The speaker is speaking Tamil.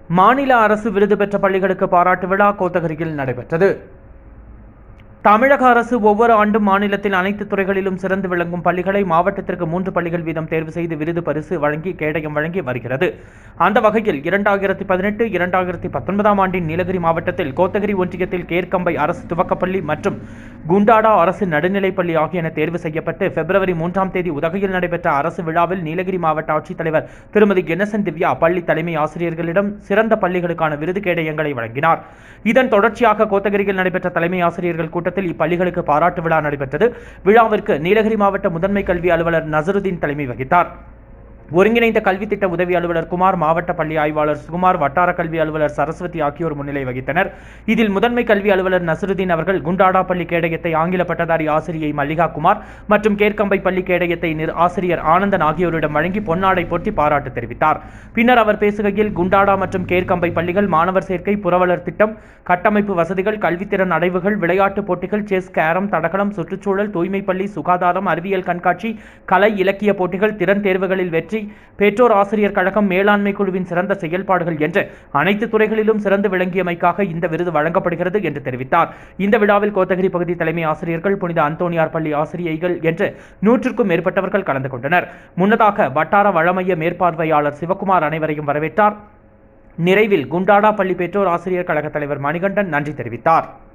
மாநில அரசு விருது பெற்ற பள்ளிகளுக்கு பாராட்டு விழா கோத்தகிரியில் நடைபெற்றது தமிழக அரசு ஒவ்வொரு ஆண்டும் மாநிலத்தில் அனைத்து துறைகளிலும் சிறந்து விளங்கும் பள்ளிகளை மாவட்டத்திற்கு மூன்று பள்ளிகள் வீதம் தேர்வு செய்து விருது பரிசு வழங்கி கேடயம் வழங்கி வருகிறது அந்த வகையில் இரண்டாயிரத்தி பதினெட்டு இரண்டாயிரத்தி பத்தொன்பதாம் ஆண்டின் நீலகிரி மாவட்டத்தில் கோத்தகிரி ஒன்றியத்தில் கேர்கம்பை அரசு துவக்கப்பள்ளி மற்றும் குண்டாடா அரசு நடுநிலைப்பள்ளி ஆகியன தேர்வு செய்யப்பட்டு பிப்ரவரி மூன்றாம் தேதி உதகையில் நடைபெற்ற அரசு விழாவில் நீலகிரி மாவட்ட ஆட்சித்தலைவர் திருமதி கென்னசன் திவ்யா பள்ளி தலைமை ஆசிரியர்களிடம் சிறந்த பள்ளிகளுக்கான விருது கேடயங்களை வழங்கினார் இதன் தொடர்ச்சியாக கோத்தகிரியில் நடைபெற்ற தலைமை ஆசிரியர்கள் கூட்டத்தில் இப்பள்ளிகளுக்கு பாராட்டு விழா நடைபெற்றது விழாவிற்கு நீலகிரி மாவட்ட முதன்மை கல்வி அலுவலர் நசருதீன் தலைமை வகித்தார் ஒருங்கிணைந்த கல்வி திட்ட உதவி அலுவலர் குமார் மாவட்ட பள்ளி ஆய்வாளர் சுகுமார் வட்டார கல்வி அலுவலர் சரஸ்வதி ஆகியோர் முன்னிலை வகித்தனர் இதில் முதன்மை கல்வி அலுவலர் நசருதீன் அவர்கள் குண்டாடா பள்ளி கேடயத்தை ஆங்கில பட்டதாரி ஆசிரியை மல்லிகா குமார் மற்றும் கேர்கம்பை பள்ளி கேடயத்தை நிர் ஆசிரியர் ஆனந்தன் ஆகியோரிடம் வழங்கி பொன்னாடை போர்த்தி பாராட்டு தெரிவித்தார் பின்னர் அவர் பேசுகையில் குண்டாடா மற்றும் கேர்கம்பை பள்ளிகள் மாணவர் சேர்க்கை புரவலர் திட்டம் கட்டமைப்பு வசதிகள் கல்வித்திறன் அடைவுகள் விளையாட்டுப் போட்டிகள் செஸ் கேரம் தடகளம் சுற்றுச்சூழல் தூய்மை பள்ளி சுகாதாரம் அறிவியல் கண்காட்சி கலை இலக்கிய போட்டிகள் திறன் தேர்வுகளில் வெற்றி பெற்றோர் ஆசிரியர் கழகம் மேலாண்மை குழுவின் சிறந்த செயல்பாடுகள் என்று அனைத்து துறைகளிலும் சிறந்து விளங்கியமைக்காக இந்த விருது வழங்கப்படுகிறது என்று தெரிவித்தார் இந்த விழாவில் கோத்தகிரி பகுதி தலைமை ஆசிரியர்கள் புனித அந்தோனியார் பள்ளி ஆசிரியைகள் என்று நூற்றுக்கும் மேற்பட்டவர்கள் கலந்து கொண்டனர் முன்னதாக வட்டார வளமைய மேற்பார்வையாளர் சிவகுமார் அனைவரையும் வரவேற்றார் நிறைவில் குண்டாடா பள்ளி பெற்றோர் ஆசிரியர் கழக தலைவர் மணிகண்டன் நன்றி தெரிவித்தார்